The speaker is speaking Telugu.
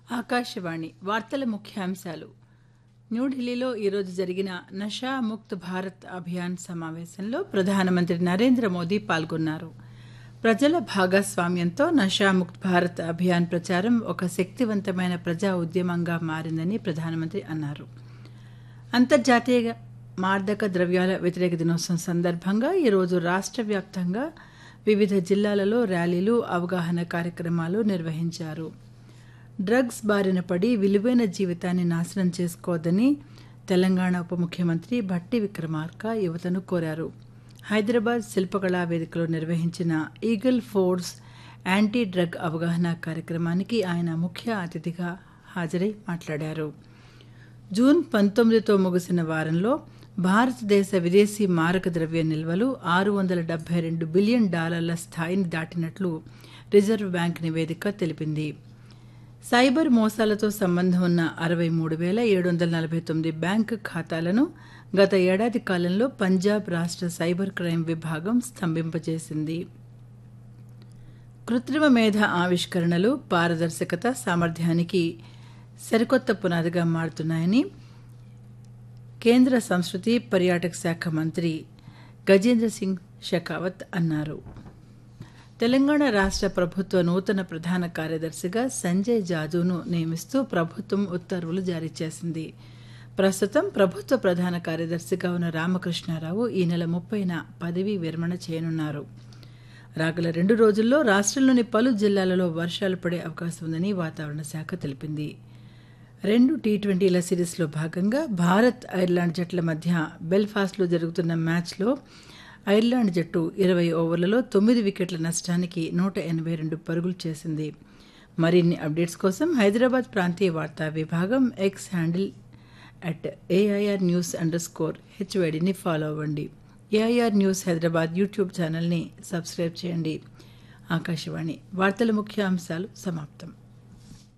ఆకాశవాణి వార్తల ముఖ్యాంశాలు న్యూఢిల్లీలో ఈరోజు జరిగిన నషా ముక్త్ భారత్ అభియాన్ సమావేశంలో ప్రధానమంత్రి నరేంద్ర మోదీ పాల్గొన్నారు ప్రజల భాగస్వామ్యంతో నషా ముక్త్ భారత్ అభియాన్ ప్రచారం ఒక శక్తివంతమైన ప్రజా ఉద్యమంగా మారిందని ప్రధానమంత్రి అన్నారు అంతర్జాతీయ మాదక ద్రవ్యాల వ్యతిరేక దినోత్సవం సందర్భంగా ఈరోజు రాష్ట్ర వ్యాప్తంగా వివిధ జిల్లాలలో ర్యాలీలు అవగాహన కార్యక్రమాలు నిర్వహించారు డ్రగ్స్ బారిన పడి విలువైన జీవితాన్ని నాశనం చేసుకోవద్దని తెలంగాణ ఉప ముఖ్యమంత్రి భట్టి విక్రమార్క యువతను కోరారు హైదరాబాద్ శిల్పకళా వేదికలో నిర్వహించిన ఈగల్ ఫోర్స్ యాంటీ డ్రగ్ అవగాహన కార్యక్రమానికి ఆయన ముఖ్య అతిథిగా హాజరై మాట్లాడారు జూన్ పంతొమ్మిదితో ముగిసిన వారంలో భారతదేశ విదేశీ మారక ద్రవ్య నిల్వలు ఆరు వందల డెబ్బై రెండు బిలియన్ డాలర్ల స్థాయిని దాటినట్లు రిజర్వ్ బ్యాంక్ నివేదిక తెలిపింది సైబర్ మోసాలతో సంబంధం ఉన్న అరవై మూడు వేల ఏడు వందల నలభై తొమ్మిది బ్యాంకు ఖాతాలను గత ఏడాది కాలంలో పంజాబ్ రాష్ట్ర సైబర్ క్రైమ్ విభాగం స్తంభింపజేసింది కృత్రిమ మేధ ఆవిష్కరణలు పారదర్శకత సామర్థ్యానికి సరికొత్త పునాదిగా మారుతున్నాయని కేంద్ర సంస్కృతి పర్యాటక శాఖ మంత్రి గజేంద్ర సింగ్ షెకావత్ అన్నారు తెలంగాణ రాష్ట్ర ప్రభుత్వ నూతన ప్రధాన కార్యదర్శిగా సంజయ్ జాజును నియమిస్తూ ప్రభుత్వం ఉత్తర్వులు జారీ చేసింది ప్రస్తుతం ప్రభుత్వ ప్రధాన కార్యదర్శిగా ఉన్న రామకృష్ణారావు ఈ నెల ముప్పైన పదవీ విరమణ చేయనున్నారు రాగల రెండు రోజుల్లో రాష్ట్రంలోని పలు జిల్లాలలో వర్షాలు పడే అవకాశం ఉందని వాతావరణ శాఖ తెలిపింది రెండు టీ ట్వంటీల సిరీస్లో భాగంగా భారత్ ఐర్లాండ్ జట్ల మధ్య బెల్ఫాస్ట్లో జరుగుతున్న మ్యాచ్లో ఐర్లాండ్ జట్టు ఇరవై ఓవర్లలో తొమ్మిది వికెట్ల నష్టానికి నూట ఎనభై రెండు పరుగులు చేసింది మరిన్ని అప్డేట్స్ కోసం హైదరాబాద్ ప్రాంతీయ వార్తా విభాగం X handle at AIR news under score హెచ్వైడిని ఫాలో అవ్వండి ఏఐఆర్ న్యూస్ హైదరాబాద్ యూట్యూబ్ ఛానల్ని సబ్స్క్రైబ్ చేయండి ఆకాశవాణి వార్తల ముఖ్యాంశాలు సమాప్తం